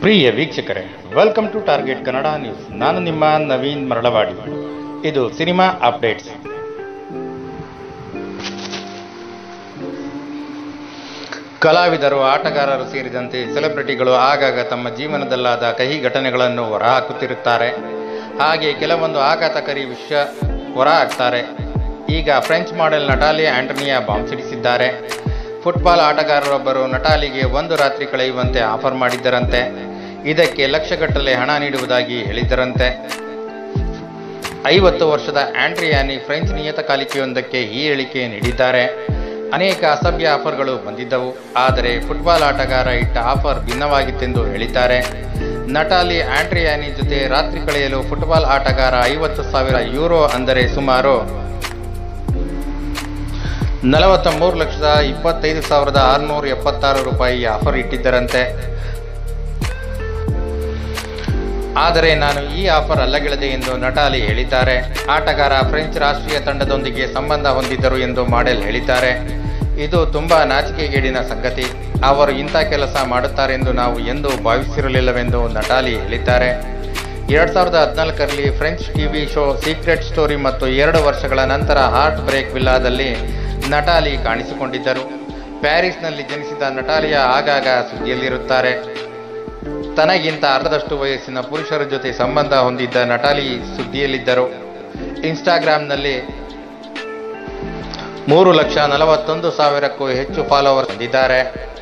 ಪ್ರಿಯ ವೀಕ್ಷಕರೇ welcome to Target Kannada News ನಾನು ನಿಮ್ಮ ನವೀನ್ ಮರಳವಾಡಿ ಇದು ಸಿನಿಮಾ ಅಪ್ಡೇಟ್ಸ್ ಕಲಾವಿದರು ಆಟಗಾರರು ಸೇರಿದಂತೆ ಸೆಲೆಬ್ರಿಟಿಗಳು ಆಗಾಗ ತಮ್ಮ ಜೀವನದಲ್ಲಾದ ಕಹಿ ಘಟನೆಗಳನ್ನು ಹೊರಹಾಕುತ್ತಿರುತ್ತಾರೆ ಹಾಗೆ ಕೆಲವೊಂದು ಆಘಾತಕಾರಿ ವಿಷಯ ಹೊರಹಾಕ್ತಾರೆ ಈಗ French model Natalie Antonia bomb ಸಿಡಿಸಿದ್ದಾರೆ ಫುಟ್ಬಾಲ್ ಆಟಗಾರರೊಬ್ಬರು ನಟಾಲಿಗೆ ಒಂದು ರಾತ್ರಿ ಕಳೆಯುವಂತೆ ಆಫರ್ ಮಾಡಿದ್ದರಂತೆ ಇದಕ್ಕೆ ಲಕ್ಷಗಟ್ಟಲೆ ಹಣ ನೀಡುವುದಾಗಿ ಹೇಳಿದ್ದರಂತೆ ಐವತ್ತು ವರ್ಷದ ಆಂಡ್ರಿಯಾನಿ ಫ್ರೆಂಚ್ ನಿಯತಕಾಲಿಕೆಯೊಂದಕ್ಕೆ ಈ ಹೇಳಿಕೆ ನೀಡಿದ್ದಾರೆ ಅನೇಕ ಅಸಭ್ಯ ಆಫರ್ಗಳು ಬಂದಿದ್ದವು ಆದರೆ ಫುಟ್ಬಾಲ್ ಆಟಗಾರ ಇಟ್ಟ ಆಫರ್ ಭಿನ್ನವಾಗಿತ್ತೆಂದು ಹೇಳಿದ್ದಾರೆ ನಟಾಲಿ ಆಂಡ್ರಿಯಾನಿ ಜೊತೆ ರಾತ್ರಿ ಕಳೆಯಲು ಫುಟ್ಬಾಲ್ ಆಟಗಾರ ಐವತ್ತು ಸಾವಿರ ಯೂರೋ ಅಂದರೆ ಸುಮಾರು ನಲವತ್ತ ಮೂರು ಲಕ್ಷದ ಇಪ್ಪತ್ತೈದು ಸಾವಿರದ ಆರುನೂರ ಎಪ್ಪತ್ತಾರು ರೂಪಾಯಿ ಆಫರ್ ಇಟ್ಟಿದ್ದರಂತೆ ಆದರೆ ನಾನು ಈ ಆಫರ್ ಅಲ್ಲಗೆಳೆದೆ ಎಂದು ನಟಾಲಿ ಹೇಳಿದ್ದಾರೆ ಆಟಗಾರ ಫ್ರೆಂಚ್ ರಾಷ್ಟ್ರೀಯ ತಂಡದೊಂದಿಗೆ ಸಂಬಂಧ ಹೊಂದಿದ್ದರು ಎಂದು ಮಾಡೆಲ್ ಹೇಳಿದ್ದಾರೆ ಇದು ತುಂಬಾ ನಾಚಿಕೆಗೇಡಿನ ಸಂಗತಿ ಅವರು ಇಂಥ ಕೆಲಸ ಮಾಡುತ್ತಾರೆಂದು ನಾವು ಎಂದೂ ಭಾವಿಸಿರಲಿಲ್ಲವೆಂದು ನಟಾಲಿ ಹೇಳಿದ್ದಾರೆ ಎರಡ್ ಸಾವಿರದ ಹದಿನಾಲ್ಕರಲ್ಲಿ French TV show secret story ಮತ್ತು ಎರಡು ವರ್ಷಗಳ ನಂತರ ಹಾರ್ಟ್ ಬ್ರೇಕ್ ವಿಲ್ಲಾದಲ್ಲಿ ನಟಾಲಿ ಕಾಣಿಸಿಕೊಂಡಿದ್ದರು ಪ್ಯಾರಿಸ್ನಲ್ಲಿ ಜನಿಸಿದ ನಟಾಲಿಯ ಆಗಾಗ ಸುದ್ದಿಯಲ್ಲಿರುತ್ತಾರೆ ತನಗಿಂತ ಅರ್ಧದಷ್ಟು ವಯಸ್ಸಿನ ಪುರುಷರ ಜೊತೆ ಸಂಬಂಧ ಹೊಂದಿದ್ದ ನಟಾಲಿ ಸುದ್ದಿಯಲ್ಲಿದ್ದರು ಇನ್ಸ್ಟಾಗ್ರಾಂನಲ್ಲಿ ಮೂರು ಲಕ್ಷ ನಲವತ್ತೊಂದು ಸಾವಿರಕ್ಕೂ ಹೆಚ್ಚು ಫಾಲೋವರ್ಸ್ ಹೊಂದಿದ್ದಾರೆ